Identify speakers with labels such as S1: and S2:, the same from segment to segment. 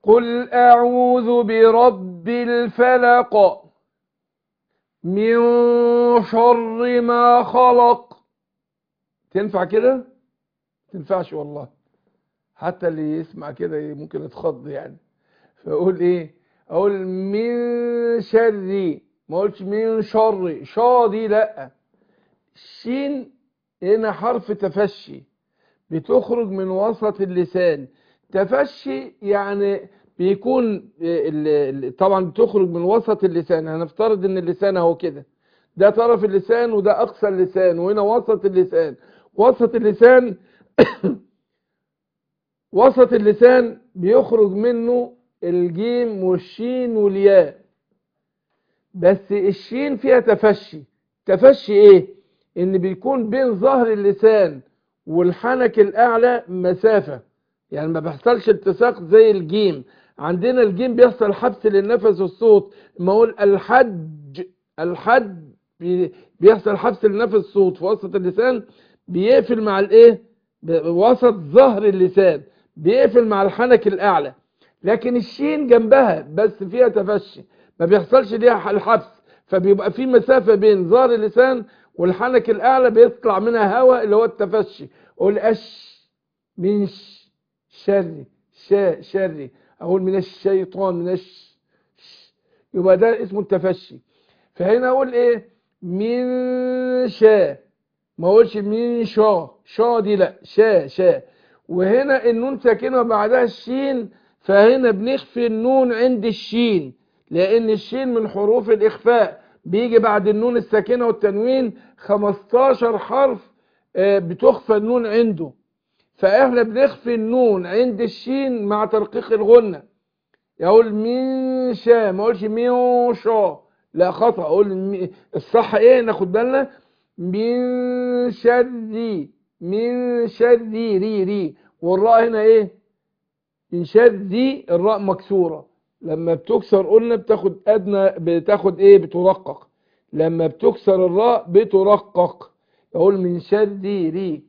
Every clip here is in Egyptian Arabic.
S1: قل أعوذ برب الفلق من شر ما خلق تنفع كده تنفعش والله حتى اللي يسمع كده ممكن يتخض يعني فاقول ايه اقول من شر ما اقولش من شر شا دي لا الشين هنا حرف تفشي بتخرج من وسط اللسان تفشي يعني بيكون طبعا بتخرج من وسط اللسان هنفترض ان اللسان اهو كده ده طرف اللسان وده اقصى اللسان وهنا وسط اللسان وسط اللسان وسط اللسان بيخرج منه الجيم والشين والياء بس الشين فيها تفشي تفشي ايه ان بيكون بين ظهر اللسان والحنك الاعلى مسافة يعني ما بيحصلش التصاق زي الجيم عندنا الجيم بيحصل حبس للنفس والصوت ما اقول الحج الحد بيحصل حبس للنفس الصوت في وسط اللسان بيقفل مع الايه وسط ظهر اللسان بيقفل مع الحنك الاعلى لكن الشين جنبها بس فيها تفشي ما بيحصلش ليها الحبس فبيبقى في مسافة بين ظهر اللسان والحنك الاعلى بيطلع منها هواء اللي هو التفشي اقول اش من شر شا شري اقول من الشيطان من الش يبقى ده اسمه التفشي فهنا اقول ايه من شا ما اقولش من شا شا دي لا شا شا وهنا النون ساكنه وبعدها الشين فهنا بنخفي النون عند الشين لان الشين من حروف الاخفاء بيجي بعد النون الساكنه والتنوين 15 حرف بتخفى النون عنده فاحنا بنخفي النون عند الشين مع ترقيق الغنه يقول من شا ما اقولش من شا لا خطا اقول الصح ايه ناخد بالنا من شر من شر ري ري والراء هنا ايه من شر الراء مكسوره لما بتكسر قلنا بتاخد ادنى بتاخد ايه بترقق لما بتكسر الراء بترقق يقول من شر ري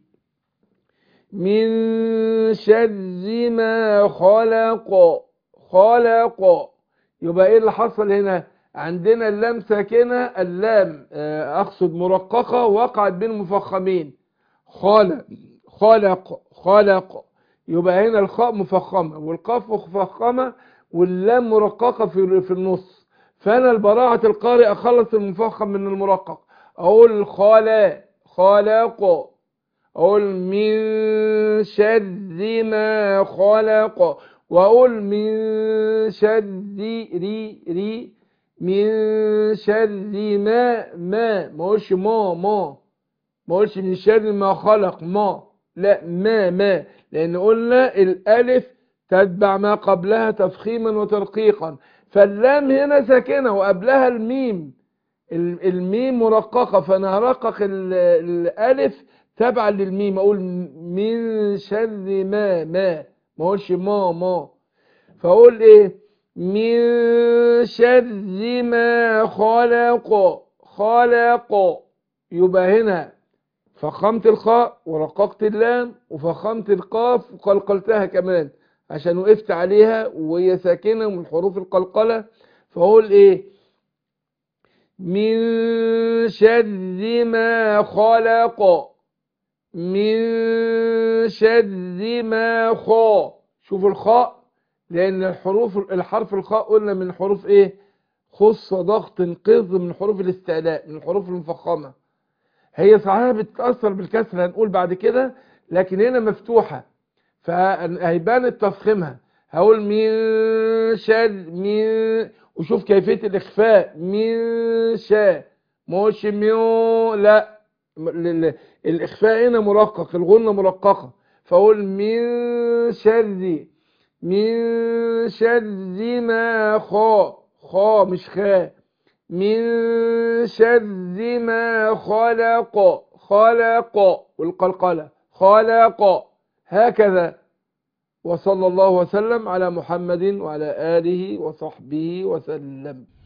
S1: من شر ما خلق خلق يبقى ايه اللي حصل هنا عندنا اللام ساكنه اللام اقصد مرققه وقعت بين مفخمين خلق خلق خلق يبقى هنا الخاء مفخمه والقاف مفخمه واللام مرققه في في النص فانا البراعه القارئ اخلص المفخم من المرقق اقول خلا خلق اقول من شر ما خلق واقول من شر ري ري من شر ما ما ما اقولش ما ما ما اقولش من شر ما خلق ما لا ما ما لان قلنا الالف تتبع ما قبلها تفخيما وترقيقا فاللام هنا ساكنه وقبلها الميم الميم مرققه فانا هرقق الالف تبعا للميم اقول من شر ما ما ما اقولش ما ما فاقول ايه من شر ما خلق خلق يبقى هنا فخمت الخاء ورققت اللام وفخمت القاف وقلقلتها كمان عشان وقفت عليها وهي ساكنة من حروف القلقلة فاقول ايه من شر ما خلق من شر ما خا شوف الخاء لان الحروف الحرف الخاء قلنا من حروف ايه خص ضغط قذ من حروف الاستعلاء من الحروف المفخمه هي صحيح بتتاثر بالكسر هنقول بعد كده لكن هنا مفتوحه فهيبان تفخيمها هقول من شر من وشوف كيفيه الاخفاء من شا مش من لا الاخفاء هنا مرقق الغنه مرققه فاقول من شر من شر ما خا خا مش خا من شر ما خلق خلق والقلقلة خلق هكذا وصلى الله وسلم على محمد وعلى آله وصحبه وسلم